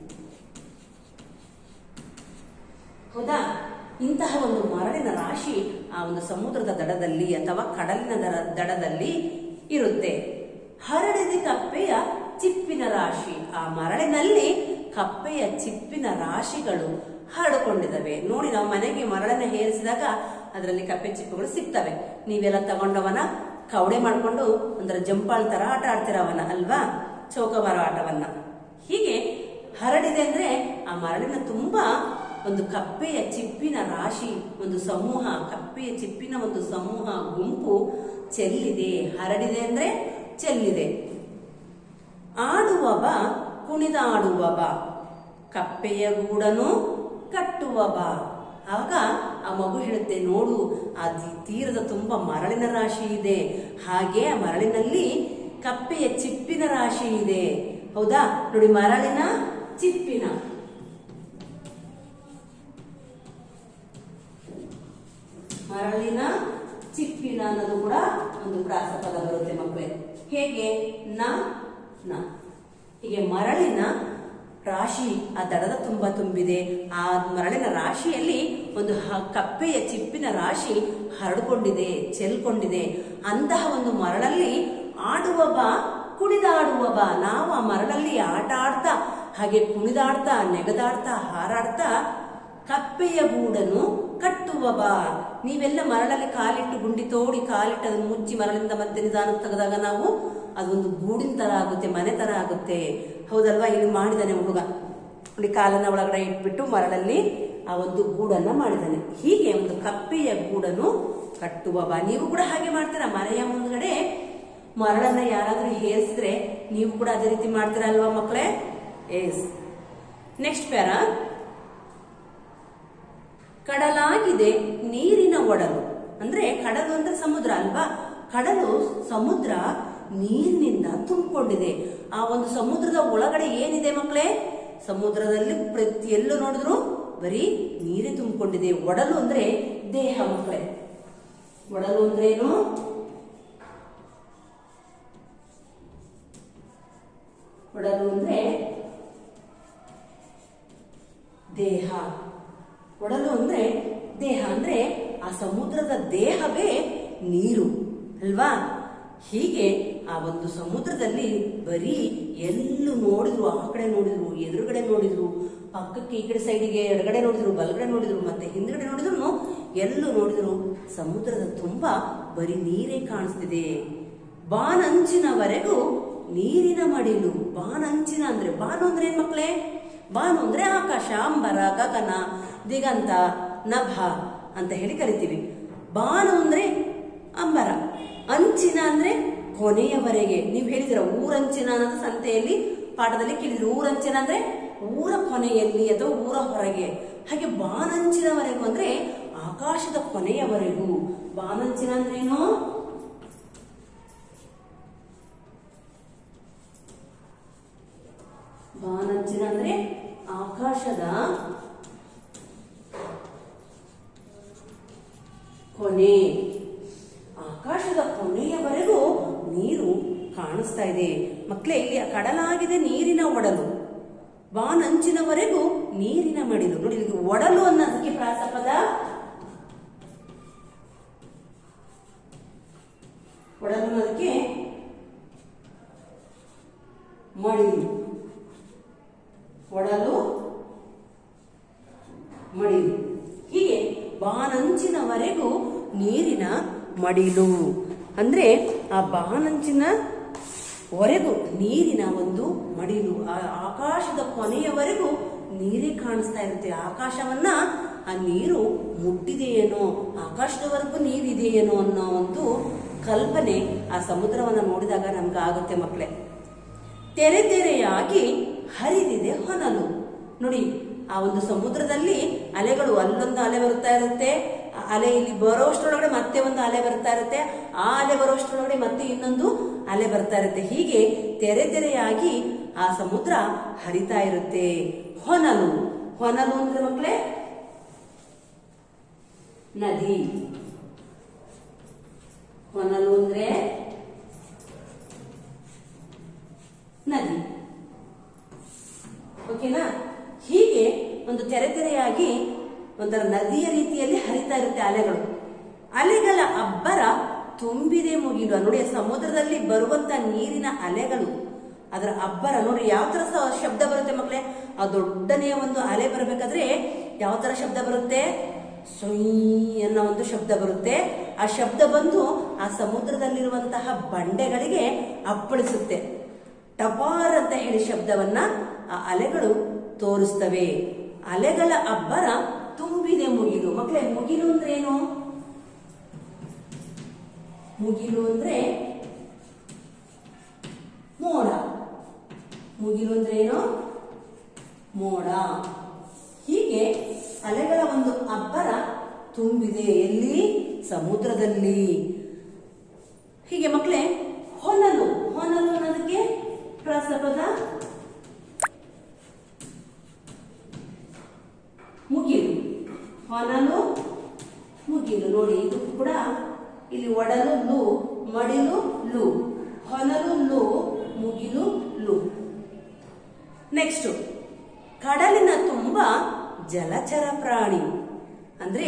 ಹೌದಾ ಇಂತಹ ಒಂದು ಮರಳಿನ ರಾಶಿ ಆ ಒಂದು ಸಮುದ್ರದ ದಡದಲ್ಲಿ ಅಥವಾ ಕಡಲಿನ ದಡ- ದಡದಲ್ಲಿ ಇರುತ್ತೆ ಹರಡಿದ ಕಪ್ಪೆಯ ಚಿಪ್ಪಿನ ರಾಶಿ ಆ ಮರಳಿನಲ್ಲಿ ಕಪ್ಪೆಯ ಚಿಪ್ಪಿನ ರಾಶಿಗಳು ಹರಡಿಕೊಂಡಿದ್ದಾವೆ ನೋಡಿ ನಾವು ಮನೆಗೆ ಮರಳನ್ನ ಹೇರಿಸಿದಾಗ ಅದರಲ್ಲಿ ಕಪ್ಪೆ ಚಿಪ್ಪುಗಳು ಸಿಗ್ತವೆ ನೀವೆಲ್ಲ ತಗೊಂಡವನ ಕವಡೆ ಮಾಡ್ಕೊಂಡು ಒಂಥರ ಜಂಪಾಳ್ ತರ ಆಟ ಆಡ್ತೀರ ಅವನ ಅಲ್ವಾ ಚೌಕಬಾರ ಆಟವನ್ನ ಹೀಗೆ ಹರಡಿದೆ ಅಂದ್ರೆ ಆ ಮರಳಿನ ತುಂಬಾ ಒಂದು ಕಪ್ಪೆಯ ಚಿಪ್ಪಿನ ರಾಶಿ ಒಂದು ಸಮೂಹ ಕಪ್ಪೆಯ ಚಿಪ್ಪಿನ ಒಂದು ಸಮೂಹ ಗುಂಪು ಚೆಲ್ಲಿದೆ ಹರಡಿದೆ ಅಂದ್ರೆ ಚೆಲ್ಲಿದೆ ಆಡುವ ಬಾ ಕುಣಿದಾಡುವ ಬಾ ಕಪ್ಪೆಯ ಗೂಡನು ಕಟ್ಟುವ ಬಾ ಆಗ ಆ ಮಗು ಹೇಳುತ್ತೆ ನೋಡು ಆ ದಿ- ತೀರದ ತುಂಬಾ ಮರಳಿನ ರಾಶಿ ಇದೆ ಹಾಗೆ ಆ ಮರಳಿನಲ್ಲಿ ಕಪ್ಪೆಯ ಚಿಪ್ಪಿನ ರಾಶಿ ಇದೆ ಹೌದಾ ನೋಡಿ ಮರಳಿನ ಚಿಪ್ಪಿನ ಮರಳಿನ ಚಿಪ್ಪಿನ ಅನ್ನೋದು ಕೂಡ ಒಂದು ಪ್ರಾಸಪದ ಬರುತ್ತೆ ಮಕ್ಕಳೇ ಹೇಗೆ ನ ನ ಹೀಗೆ ಮರಳಿನ ರಾಶಿ ಆ ದಡದ ತುಂಬ ತುಂಬಿದೆ ಆ ಮರಳಿನ ರಾಶಿಯಲ್ಲಿ ಒಂದು ಹ- ಕಪ್ಪೆಯ ಚಿಪ್ಪಿನ ರಾಶಿ ಹರಡಿಕೊಂಡಿದೆ ಚೆಲ್ಕೊಂಡಿದೆ ಅಂತಹ ಒಂದು ಮರಳಲ್ಲಿ ಆಡುವ ಬಾ ಕುಣಿದಾಡುವ ಬಾ ನಾವು ಆ ಮರಳಲ್ಲಿ ಆಟ ಆಡ್ತಾ ಹಾಗೆ ಕುಣಿದಾಡ್ತಾ ನೆಗದಾಡ್ತಾ ಹಾರಾಡ್ತಾ ಕಪ್ಪೆಯ ಗೂಡನ್ನು ಕಟ್ಟುವ ಬಾ ನೀವೆಲ್ಲ ಮರಳಲ್ಲಿ ಕಾಲಿಟ್ಟು ಗುಂಡಿ ತೋಡಿ ಕಾಲಿಟ್ಟು ಅದನ್ನು ಮುಚ್ಚಿ ಮರಳಿಂದ ಮತ್ತೆ ನಿಧಾನ ತೆಗೆದಾಗ ನಾವು ಅದೊಂದು ಗೂಡಿನ ತರ ಆಗುತ್ತೆ ಮನೆ ತರ ಆಗುತ್ತೆ ಹೌದಲ್ವಾ ಇಲ್ಲಿ ಮಾಡಿದಾನೆ ಹುಡುಗ ನೋಡಿ ಕಾಲನ್ನ ಒಳಗಡೆ ಇಟ್ಬಿಟ್ಟು ಮರಳಲ್ಲಿ ಆ ಒಂದು ಗೂಡನ್ನ ಮಾಡಿದಾನೆ ಹೀಗೆ ಒಂದು ಕಪ್ಪೆಯ ಗೂಡನ್ನು ಕಟ್ಟುವ ಬಾ ನೀವು ಕೂಡ ಹಾಗೆ ಮಾಡ್ತೀರಾ ಮನೆಯ ಮುಂದ್ಗಡೆ ಮರಳನ್ನ ಯಾರಾದ್ರೂ ಹೇರಿಸಿದ್ರೆ ನೀವು ಕೂಡ ಅದೇ ರೀತಿ ಮಾಡ್ತೀರಾ ಅಲ್ವಾ ಮಕ್ಕಳೇ ಎಸ್ ನೆಕ್ಸ್ಟ್ ಪ್ಯಾರ ಕಡಲಾಗಿದೆ ನೀರಿನ ಒಡಲು ಅಂದ್ರೆ ಕಡಲು ಅಂದ್ರೆ ಸಮುದ್ರ ಅಲ್ವಾ ಕಡಲು ಸಮುದ್ರ ನೀರಿನಿಂದ ತುಂಬಿಕೊಂಡಿದೆ ಆ ಒಂದು ಸಮುದ್ರದ ಒಳಗಡೆ ಏನಿದೆ ಮಕ್ಕಳೇ ಸಮುದ್ರದಲ್ಲಿ ಪ್ರತಿ ಎಲ್ಲೂ ನೋಡಿದ್ರು ಬರೀ ನೀರೇ ತುಂಬಿಕೊಂಡಿದೆ ಒಡಲು ಅಂದ್ರೆ ದೇಹ ಮಕ್ಕಳೇ ಒಡಲು ಅಂದ್ರೆ ಏನು ಒಡಲು ಅಂದ್ರೆ ದೇಹ ಒಡಲು ಅಂದ್ರೆ ದೇಹ ಅಂದ್ರೆ ಆ ಸಮುದ್ರದ ದೇಹವೇ ನೀರು ಅಲ್ವಾ ಹೀಗೆ ಆ ಒಂದು ಸಮುದ್ರದಲ್ಲಿ ಬರೀ ಎಲ್ಲೂ ನೋಡಿದ್ರು ಆ ಕಡೆ ನೋಡಿದ್ರು ಎದುರುಗಡೆ ನೋಡಿದ್ರು ಪಕ್ಕಕ್ಕೆ ಈ ಕಡೆ ಸೈಡಿಗೆ ಎಡಗಡೆ ನೋಡಿದ್ರು ಬಲಗಡೆ ನೋಡಿದ್ರು ಮತ್ತೆ ಹಿಂದ್ಗಡೆ ನೋಡಿದ್ರು ಎಲ್ಲೂ ನೋಡಿದ್ರು ಸಮುದ್ರದ ತುಂಬ ಬರೀ ನೀರೇ ಕಾಣಿಸ್ತಿದೆ ಬಾನಂಚಿನವರೆಗೂ ನೀರಿನ ಮಡಿಲು ಬಾನಂಚಿನ ಅಂದ್ರೆ ಬಾನು ಅಂದ್ರೆ ಏನ್ ಮಕ್ಳೇ ಬಾನು ಅಂದ್ರೆ ಆಕಾಶ ಅಂಬರ ಗಗನ ದಿಗಂತ ನಭ ಅಂತ ಹೇಳಿ ಕರಿತೀವಿ ಬಾನು ಅಂದ್ರೆ ಅಂಬರ ಅಂಚಿನ ಅಂದ್ರೆ ಕೊನೆಯವರೆಗೆ ನೀವು ಹೇಳಿದಿರ ಊರಂಚಿನ ಅನ್ನೋದು ಸಂತೆಯಲ್ಲಿ ಪಾಠದಲ್ಲಿ ಕೇಳಿದ್ರು ಊರಂಚಿನ ಅಂದ್ರೆ ಊರ ಕೊನೆಯಲ್ಲಿ ಅಥವಾ ಊರ ಹೊರಗೆ ಹಾಗೆ ಬಾನಂಚಿನವರೆಗೂ ಅಂದ್ರೆ ಆಕಾಶದ ಕೊನೆಯವರೆಗೂ ಬಾನಂಚಿನ ಅಂದ್ರೆ ಏನು ಬಾನಂಚಿನ ಅಂದ್ರೆ ಆಕಾಶದ ಕೊನೆ ಆಕಾಶದ ಕೊನೆಯವರೆಗೂ ನೀರು ಕಾಣಿಸ್ತಾ ಇದೆ ಮಕ್ಕಳೇ ಇಲ್ಲಿ ಕಡಲಾಗಿದೆ ನೀರಿನ ಒಡಲು ಬಾನಂಚಿನವರೆಗೂ ನೀರಿನ ಮಡಿಲು ನೋಡಿ ಇಲ್ಲಿ ಒಡಲು ಅನ್ನೋದಕ್ಕೆ ಪ್ರಾಸಪದ ಒಡಲು ಅನ್ನೋದಕ್ಕೆ ಮಡಿಲು ಒಡಲು ಮಡಿಲು ಹೀಗೆ ಬಾನಂಚಿನವರೆಗೂ ನೀರಿನ ಮಡಿಲು ಅಂದ್ರೆ ಆ ಬಾನಂಚಿನ ವರೆಗೂ ನೀರಿನ ಒಂದು ಮಡಿಲು ಆ ಆಕಾಶದ ಕೊನೆಯವರೆಗೂ ನೀರೇ ಕಾಣಿಸ್ತಾ ಇರುತ್ತೆ ಆಕಾಶವನ್ನ ಆ ನೀರು ಮುಟ್ಟಿದೆಯೇನೋ ಆಕಾಶದವರೆಗೂ ನೀರಿದೆಯೇನೋ ಅನ್ನೋ ಒಂದು ಕಲ್ಪನೆ ಆ ಸಮುದ್ರವನ್ನ ನೋಡಿದಾಗ ನಮ್ಗೆ ಆಗುತ್ತೆ ಮಕ್ಕಳೇ ತೆರೆ ತೆರೆಯಾಗಿ ಹರಿದಿದೆ ಹೊನಲು ನೋಡಿ ಆ ಒಂದು ಸಮುದ್ರದಲ್ಲಿ ಅಲೆಗಳು ಅಲ್ಲೊಂದು ಅಲೆ ಬರ್ತಾ ಇರುತ್ತೆ ಆ ಅಲೆ ಇಲ್ಲಿ ಬರೋಷ್ಟರೊಳಗಡೆ ಮತ್ತೆ ಒಂದು ಅಲೆ ಬರ್ತಾ ಇರುತ್ತೆ ಆ ಅಲೆ ಬರೋಷ್ಟರೊಳಗಡೆ ಮತ್ತೆ ಇನ್ನೊಂದು ಅಲೆ ಬರ್ತಾ ಇರುತ್ತೆ ಹೀಗೆ ತೆರೆ ತೆರೆಯಾಗಿ ಆ ಸಮುದ್ರ ಹರಿತಾ ಇರುತ್ತೆ ಹೊನಲು ಹೊನಲು ಅಂದ್ರೆ ಮಕ್ಕಳೇ ನದಿ ಹೊನಲು ಅಂದ್ರೆ ನದಿ ಓಕೆನಾ ಹೀಗೆ ಒಂದು ತೆರೆ ತೆರೆಯಾಗಿ ಒಂಥರ ನದಿಯ ರೀತಿಯಲ್ಲಿ ಹರಿತಾ ಇರುತ್ತೆ ಅಲೆಗಳು ಅಲೆಗಳ ಅಬ್ಬರ ತುಂಬಿದೆ ಮುಗಿಲು ನೋಡಿ ಸಮುದ್ರದಲ್ಲಿ ಬರುವಂತ ನೀರಿನ ಅಲೆಗಳು ಅದರ ಅಬ್ಬರ ನೋಡಿ ಯಾವ ತರ ಸ- ಶಬ್ದ ಬರುತ್ತೆ ಮಕ್ಕಳೇ ಆ ದೊಡ್ಡನೆಯ ಒಂದು ಅಲೆ ಬರಬೇಕಾದ್ರೆ ಯಾವ ತರ ಶಬ್ದ ಬರುತ್ತೆ ಸೊಯ್ ಅನ್ನೋ ಒಂದು ಶಬ್ದ ಬರುತ್ತೆ ಆ ಶಬ್ದ ಬಂದು ಆ ಸಮುದ್ರದಲ್ಲಿರುವಂತಹ ಬಂಡೆಗಳಿಗೆ ಅಪ್ಪಳಿಸುತ್ತೆ ಟಪಾರ್ ಅಂತ ಹೇಳಿ ಶಬ್ದವನ್ನ ಆ ಅಲೆಗಳು ತೋರಿಸ್ತವೆ ಅಲೆಗಳ ಅಬ್ಬರ ತುಂಬಿದೆ ಮುಗಿಲು ಮಕ್ಕಳೇ ಮುಗಿಲು ಅಂದ್ರೆ ಏನು ಮುಗಿಲು ಅಂದ್ರೆ ಮೋಡ ಮುಗಿಲು ಅಂದ್ರೆ ಏನು ಮೋಡ ಹೀಗೆ ಅಲೆಗಳ ಒಂದು ಅಬ್ಬರ ತುಂಬಿದೆ ಎಲ್ಲಿ ಸಮುದ್ರದಲ್ಲಿ ಹೀಗೆ ಮಕ್ಕಳೇ ಹೊನಲು ಹೊನಲು ಅನ್ನೋದಕ್ಕೆ ಪ್ರಸಪದ ಮುಗಿಲು ಹೊನಲು ಮುಗಿಲು ನೋಡಿ ಇದು ಕೂಡ ಇಲ್ಲಿ ಒಡಲು ಲು ಮಡಿಲು ಲು ಹೊನಲು ಲು ಮುಗಿಲು ಲು ನೆಕ್ಸ್ಟ್ ಕಡಲಿನ ತುಂಬ ಜಲಚರ ಪ್ರಾಣಿ ಅಂದ್ರೆ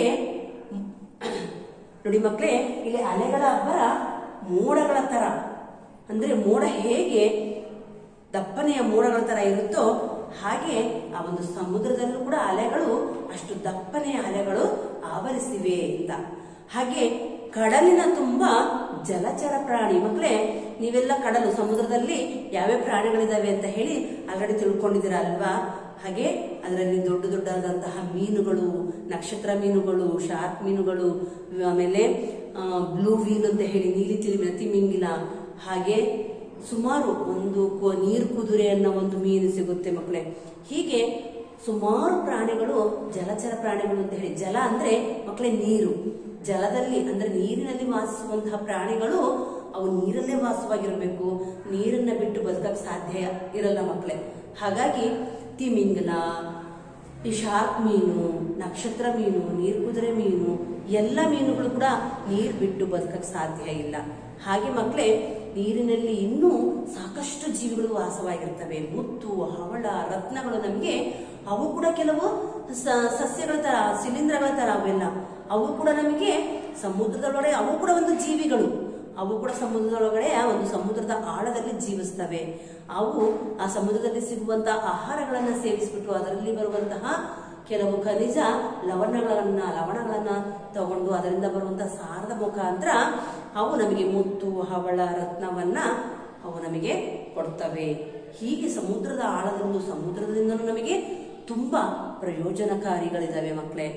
ನೋಡಿ ಮಕ್ಕಳೇ ಇಲ್ಲಿ ಅಲೆಗಳ ಅಬ್ಬರ ಮೋಡಗಳ ತರ ಅಂದ್ರೆ ಮೋಡ ಹೇಗೆ ದಪ್ಪನೆಯ ಮೋಡಗಳ ತರ ಇರುತ್ತೋ ಹಾಗೆ ಆ ಒಂದು ಸಮುದ್ರದಲ್ಲೂ ಕೂಡ ಅಲೆಗಳು ಅಷ್ಟು ದಪ್ಪನೆಯ ಅಲೆಗಳು ಆವರಿಸಿವೆ ಅಂತ ಹಾಗೆ ಕಡಲಿನ ತುಂಬ ಜಲಚರ ಪ್ರಾಣಿ ಮಕ್ಕಳೇ ನೀವೆಲ್ಲ ಕಡಲು ಸಮುದ್ರದಲ್ಲಿ ಯಾವ್ಯಾವ ಪ್ರಾಣಿಗಳಿದಾವೆ ಅಂತ ಹೇಳಿ ಆಲ್ರೆಡಿ ತಿಳ್ಕೊಂಡಿದ್ದೀರಾ ಅಲ್ವಾ ಹಾಗೆ ಅದರಲ್ಲಿ ದೊಡ್ಡ ದೊಡ್ಡದಾದಂತಹ ಮೀನುಗಳು ನಕ್ಷತ್ರ ಮೀನುಗಳು ಶಾರ್ಕ್ ಮೀನುಗಳು ಆಮೇಲೆ ಬ್ಲೂ ವೀಲ್ ಅಂತ ಹೇಳಿ ನೀಲಿ ತಿಳಿ ತಿಮಿಂಗಿಲ ಹಾಗೆ ಸುಮಾರು ಒಂದು ಕೊ- ನೀರು ಕುದುರೆ ಅನ್ನೋ ಒಂದು ಮೀನು ಸಿಗುತ್ತೆ ಮಕ್ಕಳೇ ಹೀಗೆ ಸುಮಾರು ಪ್ರಾಣಿಗಳು ಜಲಚರ ಪ್ರಾಣಿಗಳು ಅಂತ ಹೇಳಿ ಜಲ ಅಂದ್ರೆ ಮಕ್ಕಳೇ ನೀರು ಜಲದಲ್ಲಿ ಅಂದ್ರೆ ನೀರಿನಲ್ಲಿ ವಾಸಿಸುವಂತಹ ಪ್ರಾಣಿಗಳು ಅವು ನೀರಲ್ಲೇ ವಾಸವಾಗಿರಬೇಕು ನೀರನ್ನ ಬಿಟ್ಟು ಬದುಕಕ್ಕೆ ಸಾಧ್ಯ ಇರಲ್ಲ ಮಕ್ಕಳೇ ಹಾಗಾಗಿ ತಿಮಿಂಗಲ ಈ ಶಾರ್ಕ್ ಮೀನು ನಕ್ಷತ್ರ ಮೀನು ನೀರು ಕುದುರೆ ಮೀನು ಎಲ್ಲ ಮೀನುಗಳು ಕೂಡ ನೀರು ಬಿಟ್ಟು ಬದುಕಕ್ಕೆ ಸಾಧ್ಯ ಇಲ್ಲ ಹಾಗೆ ಮಕ್ಕಳೇ ನೀರಿನಲ್ಲಿ ಇನ್ನೂ ಸಾಕಷ್ಟು ಜೀವಿಗಳು ವಾಸವಾಗಿರ್ತವೆ ಮುತ್ತು ಹವಳ ರತ್ನಗಳು ನಮಗೆ ಅವು ಕೂಡ ಕೆಲವು ಸ- ಸಸ್ಯಗಳ ತರ ಶಿಲೀಂಧ್ರಗಳ ತರ ಅವೆಲ್ಲ ಅವು ಕೂಡ ನಮಗೆ ಸಮುದ್ರದೊಳಗಡೆ ಅವು ಕೂಡ ಒಂದು ಜೀವಿಗಳು ಅವು ಕೂಡ ಸಮುದ್ರದೊಳಗಡೆ ಆ ಒಂದು ಸಮುದ್ರದ ಆಳದಲ್ಲಿ ಜೀವಿಸ್ತವೆ ಅವು ಆ ಸಮುದ್ರದಲ್ಲಿ ಸಿಗುವಂತಹ ಆಹಾರಗಳನ್ನ ಸೇವಿಸ್ಬಿಟ್ಟು ಅದರಲ್ಲಿ ಬರುವಂತಹ ಕೆಲವು ಖನಿಜ ಲವಣಗಳನ್ನ ಲವಣಗಳನ್ನ ತಗೊಂಡು ಅದರಿಂದ ಬರುವಂತಹ ಸಾರದ ಮುಖಾಂತರ ಅವು ನಮಗೆ ಮುತ್ತು ಹವಳ ರತ್ನವನ್ನ ಅವು ನಮಗೆ ಕೊಡ್ತವೆ ಹೀಗೆ ಸಮುದ್ರದ ಆಳದಲ್ಲೂ ಸಮುದ್ರದಿಂದಲೂ ನಮಗೆ ತುಂಬಾ ಪ್ರಯೋಜನಕಾರಿಗಳಿದಾವೆ ಮಕ್ಕಳೇ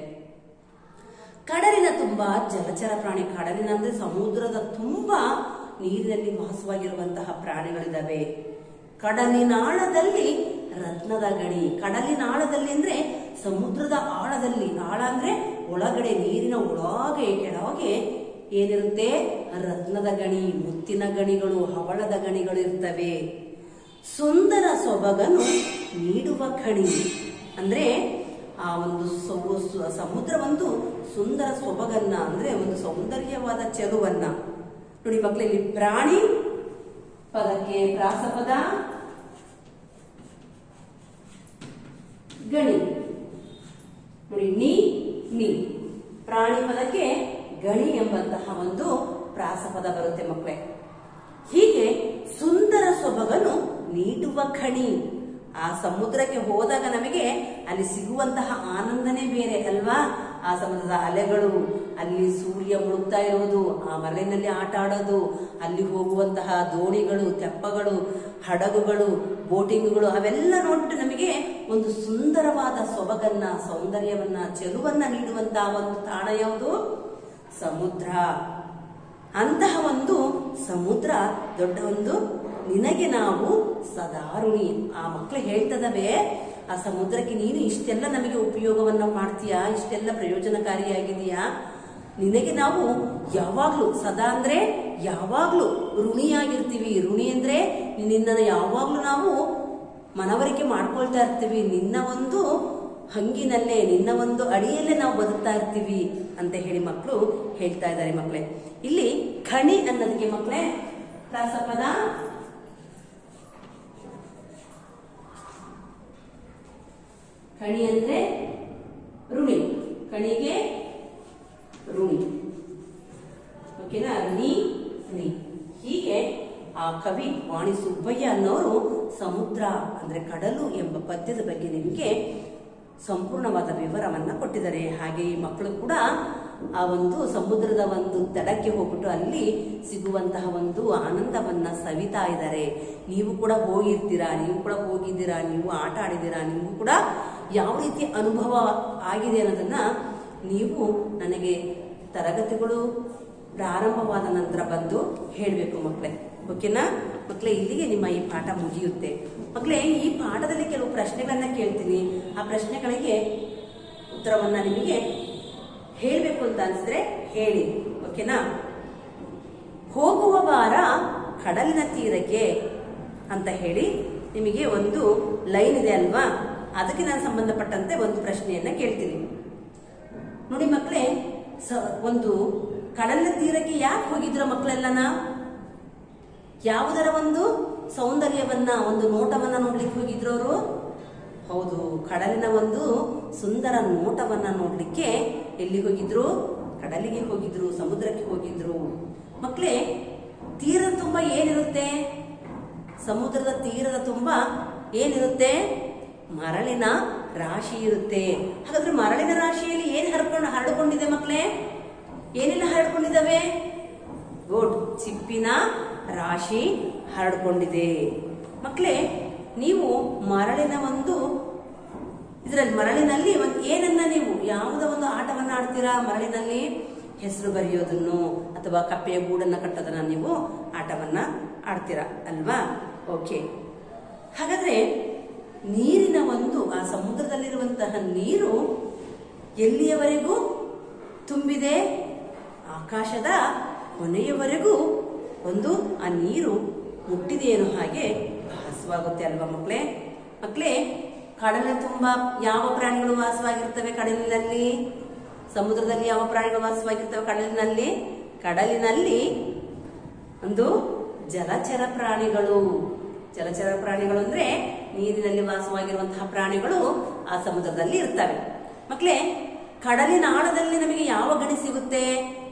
ಕಡಲಿನ ತುಂಬ ಜಲಚರ ಪ್ರಾಣಿ ಕಡಲಿನ ಅಂದ್ರೆ ಸಮುದ್ರದ ತುಂಬ ನೀರಿನಲ್ಲಿ ವಾಸವಾಗಿರುವಂತಹ ಪ್ರಾಣಿಗಳಿದಾವೆ ಕಡಲಿನಾಳದಲ್ಲಿ ರತ್ನದ ಗಣಿ ಕಡಲಿನಾಳದಲ್ಲಿ ಅಂದ್ರೆ ಸಮುದ್ರದ ಆಳದಲ್ಲಿ ಆಳ ಅಂದ್ರೆ ಒಳಗಡೆ ನೀರಿನ ಒಳಗೆ ಕೆಳಗೆ ಏನಿರುತ್ತೆ ರತ್ನದ ಗಣಿ ಮುತ್ತಿನ ಗಣಿಗಳು ಹವಳದ ಗಣಿಗಳು ಇರ್ತವೆ ಸುಂದರ ಸೊಬಗನು ನೀಡುವ ಖಣಿ ಅಂದ್ರೆ ಆ ಒಂದು ಸೊ- ಸು- ಸಮುದ್ರ ಒಂದು ಸುಂದರ ಸೊಬಗನ್ನ ಅಂದ್ರೆ ಒಂದು ಸೌಂದರ್ಯವಾದ ಚೆಲುವನ್ನ ನೋಡಿ ಮಕ್ಕಳೇ ಇಲ್ಲಿ ಪ್ರಾಣಿ ಪದಕ್ಕೆ ಪ್ರಾಸಪದ ಗಣಿ ನೋಡಿ ನೀ ನೀ ಪ್ರಾಣಿ ಪದಕ್ಕೆ ಗಣಿ ಎಂಬಂತಹ ಒಂದು ಪ್ರಾಸಪದ ಬರುತ್ತೆ ಮಕ್ಕಳೇ ಹೀಗೆ ಸುಂದರ ಸೊಬಗನು ನೀಡುವ ಖಣಿ ಆ ಸಮುದ್ರಕ್ಕೆ ಹೋದಾಗ ನಮಗೆ ಅಲ್ಲಿ ಸಿಗುವಂತಹ ಆನಂದನೇ ಬೇರೆ ಅಲ್ವಾ ಆ ಸಮುದ್ರದ ಅಲೆಗಳು ಅಲ್ಲಿ ಸೂರ್ಯ ಮುಳುಗ್ತಾ ಇರೋದು ಆ ಮರಳಿನಲ್ಲಿ ಆಟ ಆಡೋದು ಅಲ್ಲಿ ಹೋಗುವಂತಹ ದೋಣಿಗಳು ತೆಪ್ಪಗಳು ಹಡಗುಗಳು ಬೋಟಿಂಗ್ಗಳು ಅವೆಲ್ಲ ನೋಡ್ಬಿಟ್ಟು ನಮಗೆ ಒಂದು ಸುಂದರವಾದ ಸೊಬಗನ್ನ ಸೌಂದರ್ಯವನ್ನ ಚೆಲುವನ್ನ ನೀಡುವಂತಹ ಒಂದು ತಾಣ ಯಾವುದು ಸಮುದ್ರ ಅಂತಹ ಒಂದು ಸಮುದ್ರ ದೊಡ್ಡ ಒಂದು ನಿನಗೆ ನಾವು ಸದಾರುಣಿ ಆ ಮಕ್ಕಳು ಹೇಳ್ತದವೆ ಆ ಸಮುದ್ರಕ್ಕೆ ನೀನು ಇಷ್ಟೆಲ್ಲ ನಮಗೆ ಉಪಯೋಗವನ್ನ ಮಾಡ್ತೀಯಾ ಇಷ್ಟೆಲ್ಲ ಪ್ರಯೋಜನಕಾರಿಯಾಗಿದೆಯಾ ನಿನಗೆ ನಾವು ಯಾವಾಗ್ಲೂ ಸದಾ ಅಂದ್ರೆ ಯಾವಾಗ್ಲೂ ಋಣಿಯಾಗಿರ್ತೀವಿ ಋಣಿ ಅಂದ್ರೆ ನಿನ್ನನ್ನು ಯಾವಾಗ್ಲೂ ನಾವು ಮನವರಿಕೆ ಮಾಡ್ಕೊಳ್ತಾ ಇರ್ತೀವಿ ನಿನ್ನ ಒಂದು ಹಂಗಿನಲ್ಲೇ ನಿನ್ನ ಒಂದು ಅಡಿಯಲ್ಲೇ ನಾವು ಬದುಕ್ತಾ ಇರ್ತೀವಿ ಅಂತ ಹೇಳಿ ಮಕ್ಕಳು ಹೇಳ್ತಾ ಇದ್ದಾರೆ ಮಕ್ಕಳೇ ಇಲ್ಲಿ ಖಣಿ ಅನ್ನೋದಕ್ಕೆ ಮಕ್ಕಳೇ ಪ್ರಾಸಪದ ಖಣಿ ಅಂದ್ರೆ ಋಣಿ ಖಣಿಗೆ ಋಣಿ ಓಕೆನಾ ಋಣಿ ಋಣಿ ಹೀಗೆ ಆ ಕವಿ ವಾಣಿ ಸುಬ್ಬಯ್ಯ ಅನ್ನೋರು ಸಮುದ್ರ ಅಂದ್ರೆ ಕಡಲು ಎಂಬ ಪದ್ಯದ ಬಗ್ಗೆ ನಿಮಗೆ ಸಂಪೂರ್ಣವಾದ ವಿವರವನ್ನ ಕೊಟ್ಟಿದ್ದಾರೆ ಹಾಗೆ ಈ ಮಕ್ಕಳು ಕೂಡ ಆ ಒಂದು ಸಮುದ್ರದ ಒಂದು ದಡಕ್ಕೆ ಹೋಗ್ಬಿಟ್ಟು ಅಲ್ಲಿ ಸಿಗುವಂತಹ ಒಂದು ಆನಂದವನ್ನ ಸವಿತಾ ಇದ್ದಾರೆ ನೀವು ಕೂಡ ಹೋಗಿರ್ತೀರಾ ನೀವು ಕೂಡ ಹೋಗಿದ್ದೀರಾ ನೀವು ಆಟ ಆಡಿದ್ದೀರಾ ನಿಮಗೂ ಕೂಡ ಯಾವ ರೀತಿ ಅನುಭವ ಆಗಿದೆ ಅನ್ನೋದನ್ನ ನೀವು ನನಗೆ ತರಗತಿಗಳು ಪ್ರಾರಂಭವಾದ ನಂತರ ಬಂದು ಹೇಳಬೇಕು ಮಕ್ಕಳೇ ಓಕೆನಾ ಮಕ್ಕಳೇ ಇಲ್ಲಿಗೆ ನಿಮ್ಮ ಈ ಪಾಠ ಮುಗಿಯುತ್ತೆ ಮಕ್ಕಳೇ ಈ ಪಾಠದಲ್ಲಿ ಕೆಲವು ಪ್ರಶ್ನೆಗಳನ್ನ ಕೇಳ್ತೀನಿ ಆ ಪ್ರಶ್ನೆಗಳಿಗೆ ಉತ್ತರವನ್ನ ನಿಮಗೆ ಹೇಳಬೇಕು ಅಂತ ಅನ್ಸಿದ್ರೆ ಹೇಳಿ ಓಕೆನಾ ಹೋಗುವ ವಾರ ಕಡಲಿನ ತೀರಕ್ಕೆ ಅಂತ ಹೇಳಿ ನಿಮಗೆ ಒಂದು ಲೈನ್ ಇದೆ ಅಲ್ವಾ ಅದಕ್ಕೆ ನಾನು ಸಂಬಂಧಪಟ್ಟಂತೆ ಒಂದು ಪ್ರಶ್ನೆಯನ್ನ ಕೇಳ್ತೀನಿ ನೋಡಿ ಮಕ್ಕಳೇ ಸ ಒಂದು ಕಡಲಿನ ತೀರಕ್ಕೆ ಯಾಕೆ ಹೋಗಿದ್ರ ಮಕ್ಕಳೆಲ್ಲನ ಯಾವುದರ ಒಂದು ಸೌಂದರ್ಯವನ್ನ ಒಂದು ನೋಟವನ್ನ ನೋಡ್ಲಿಕ್ಕೆ ಹೋಗಿದ್ರು ಅವರು ಹೌದು ಕಡಲಿನ ಒಂದು ಸುಂದರ ನೋಟವನ್ನ ನೋಡ್ಲಿಕ್ಕೆ ಎಲ್ಲಿ ಹೋಗಿದ್ರು ಕಡಲಿಗೆ ಹೋಗಿದ್ರು ಸಮುದ್ರಕ್ಕೆ ಹೋಗಿದ್ರು ಮಕ್ಕಳೇ ತೀರದ ತುಂಬ ಏನಿರುತ್ತೆ ಸಮುದ್ರದ ತೀರದ ತುಂಬ ಏನಿರುತ್ತೆ ಮರಳಿನ ರಾಶಿ ಇರುತ್ತೆ ಹಾಗಾದ್ರೆ ಮರಳಿನ ರಾಶಿಯಲ್ಲಿ ಏನ್ ಹರಕೊಂಡು ಹರಡಿಕೊಂಡಿದೆ ಮಕ್ಕಳೇ ಏನೆಲ್ಲ ಹರಡ್ಕೊಂಡಿದ್ದಾವೆ ಗುಡ್ ಚಿಪ್ಪಿನ ರಾಶಿ ಹರಡ್ಕೊಂಡಿದೆ ಮಕ್ಕಳೇ ನೀವು ಮರಳಿನ ಒಂದು ಇದರಲ್ಲಿ ಮರಳಿನಲ್ಲಿ ಒಂದು ಏನನ್ನ ನೀವು ಯಾವುದೋ ಒಂದು ಆಟವನ್ನ ಆಡ್ತೀರಾ ಮರಳಿನಲ್ಲಿ ಹೆಸರು ಬರೆಯೋದನ್ನು ಅಥವಾ ಕಪ್ಪೆಯ ಗೂಡನ್ನ ಕಟ್ಟೋದನ್ನ ನೀವು ಆಟವನ್ನ ಆಡ್ತೀರಾ ಅಲ್ವಾ ಓಕೆ ಹಾಗಾದ್ರೆ ನೀರಿನ ಒಂದು ಆ ಸಮುದ್ರದಲ್ಲಿರುವಂತಹ ನೀರು ಎಲ್ಲಿಯವರೆಗೂ ತುಂಬಿದೆ ಆಕಾಶದ ಕೊನೆಯವರೆಗೂ ಒಂದು ಆ ನೀರು ಮುಟ್ಟಿದೆಯೇನೋ ಹಾಗೆ ಭಾಸವಾಗುತ್ತೆ ಅಲ್ವಾ ಮಕ್ಕಳೇ ಮಕ್ಕಳೇ ಕಡಲ ತುಂಬಾ ಯಾವ ಪ್ರಾಣಿಗಳು ವಾಸವಾಗಿರ್ತವೆ ಕಡಲಿನಲ್ಲಿ ಸಮುದ್ರದಲ್ಲಿ ಯಾವ ಪ್ರಾಣಿಗಳು ವಾಸವಾಗಿರ್ತವೆ ಕಡಲಿನಲ್ಲಿ ಕಡಲಿನಲ್ಲಿ ಒಂದು ಜಲಚರ ಪ್ರಾಣಿಗಳು ಜಲಚರ ಪ್ರಾಣಿಗಳು ಅಂದ್ರೆ ನೀರಿನಲ್ಲಿ ವಾಸವಾಗಿರುವಂತಹ ಪ್ರಾಣಿಗಳು ಆ ಸಮುದ್ರದಲ್ಲಿ ಇರ್ತವೆ ಮಕ್ಕಳೇ ಕಡಲಿನ ಆಳದಲ್ಲಿ ನಮಗೆ ಯಾವ ಗಣಿ ಸಿಗುತ್ತೆ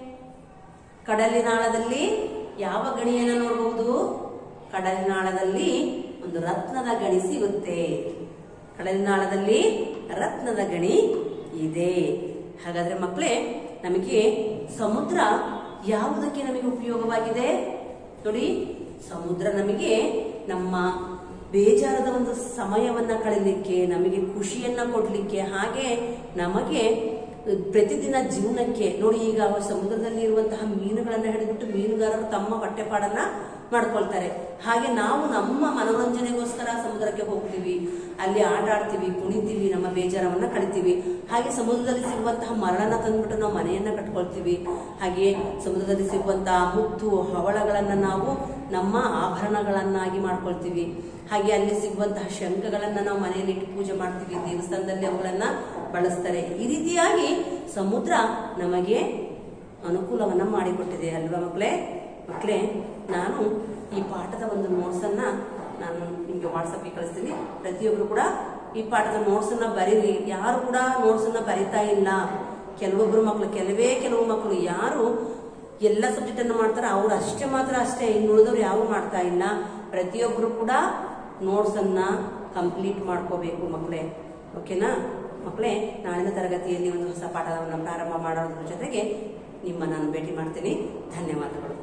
ಕಡಲಿನಾಳದಲ್ಲಿ ಯಾವ ಗಣಿಯನ್ನ ನೋಡಬಹುದು ಕಡಲಿನಾಳದಲ್ಲಿ ಒಂದು ರತ್ನದ ಗಣಿ ಸಿಗುತ್ತೆ ಕಡಲಿನಾಳದಲ್ಲಿ ರತ್ನದ ಗಣಿ ಇದೆ ಹಾಗಾದ್ರೆ ಮಕ್ಕಳೇ ನಮಗೆ ಸಮುದ್ರ ಯಾವುದಕ್ಕೆ ನಮಗೆ ಉಪಯೋಗವಾಗಿದೆ ನೋಡಿ ಸಮುದ್ರ ನಮಗೆ ನಮ್ಮ ಬೇಜಾರದ ಒಂದು ಸಮಯವನ್ನ ಕಳೀಲಿಕ್ಕೆ ನಮಗೆ ಖುಷಿಯನ್ನ ಕೊಡ್ಲಿಕ್ಕೆ ಹಾಗೆ ನಮಗೆ ಪ್ರತಿದಿನ ಜೀವನಕ್ಕೆ ನೋಡಿ ಈಗ ಅವ ಸಮುದ್ರದಲ್ಲಿ ಇರುವಂತಹ ಮೀನುಗಳನ್ನ ಹಿಡಿದ್ಬಿಟ್ಟು ಮೀನುಗಾರರು ತಮ್ಮ ಹೊಟ್ಟೆಪಾಡನ್ನ ಮಾಡ್ಕೊಳ್ತಾರೆ ಹಾಗೆ ನಾವು ನಮ್ಮ ಮನೋರಂಜನೆಗೋಸ್ಕರ ಸಮುದ್ರಕ್ಕೆ ಹೋಗ್ತೀವಿ ಅಲ್ಲಿ ಆಟ ಆಡ್ತೀವಿ ಕುಣಿತೀವಿ ನಮ್ಮ ಬೇಜಾರವನ್ನ ಕಳಿತೀವಿ ಹಾಗೆ ಸಮುದ್ರದಲ್ಲಿ ಸಿಗುವಂತಹ ಮರಳನ್ನ ತಂದ್ಬಿಟ್ಟು ನಾವು ಮನೆಯನ್ನ ಕಟ್ಕೊಳ್ತೀವಿ ಹಾಗೆ ಸಮುದ್ರದಲ್ಲಿ ಸಿಗುವಂತಹ ಮುತ್ತು ಹವಳಗಳನ್ನ ನಾವು ನಮ್ಮ ಆಭರಣಗಳನ್ನಾಗಿ ಮಾಡ್ಕೊಳ್ತೀವಿ ಹಾಗೆ ಅಲ್ಲಿ ಸಿಗುವಂತಹ ಶಂಖಗಳನ್ನ ನಾವು ಮನೆಯಲ್ಲಿ ಇಟ್ಟು ಪೂಜೆ ಮಾಡ್ತೀವಿ ದೇವಸ್ಥಾನದಲ್ಲಿ ಅವುಗಳನ್ನ ಬಳಸ್ತಾರೆ ಈ ರೀತಿಯಾಗಿ ಸಮುದ್ರ ನಮಗೆ ಅನುಕೂಲವನ್ನ ಮಾಡಿಕೊಟ್ಟಿದೆ ಅಲ್ವಾ ಮಕ್ಕಳೇ ಮಕ್ಕಳೇ ನಾನು ಈ ಪಾಠದ ಒಂದು ನೋಟ್ಸ್ ಅನ್ನ ನಾನು ನಿಮಗೆ ವಾಟ್ಸಪ್ಗೆ ಕಳಿಸ್ತೀನಿ ಪ್ರತಿಯೊಬ್ರು ಕೂಡ ಈ ಪಾಠದ ನೋಟ್ಸ್ ಅನ್ನ ಬರೀರಿ ಯಾರು ಕೂಡ ನೋಟ್ಸ್ ಅನ್ನ ಬರಿತಾ ಇಲ್ಲ ಕೆಲವೊಬ್ರು ಮಕ್ಕಳು ಕೆಲವೇ ಕೆಲವು ಮಕ್ಕಳು ಯಾರು ಎಲ್ಲ ಸಬ್ಜೆಕ್ಟ್ ಅನ್ನು ಮಾಡ್ತಾರೆ ಅವ್ರು ಅಷ್ಟೇ ಮಾತ್ರ ಅಷ್ಟೇ ಇನ್ನು ಉಳಿದವ್ರು ಯಾರು ಮಾಡ್ತಾ ಇಲ್ಲ ಪ್ರತಿಯೊಬ್ರು ಕೂಡ ನೋಟ್ಸನ್ನು ಕಂಪ್ಲೀಟ್ ಮಾಡ್ಕೋಬೇಕು ಮಕ್ಕಳೇ ಓಕೆನಾ ಮಕ್ಕಳೇ ನಾಳಿನ ತರಗತಿಯಲ್ಲಿ ಒಂದು ಹೊಸ ಪಾಠವನ್ನು ಪ್ರಾರಂಭ ಮಾಡೋದ್ರ ಜೊತೆಗೆ ನಿಮ್ಮ ನಾನು ಭೇಟಿ ಮಾಡ್ತೀನಿ ಧನ್ಯವಾದಗಳು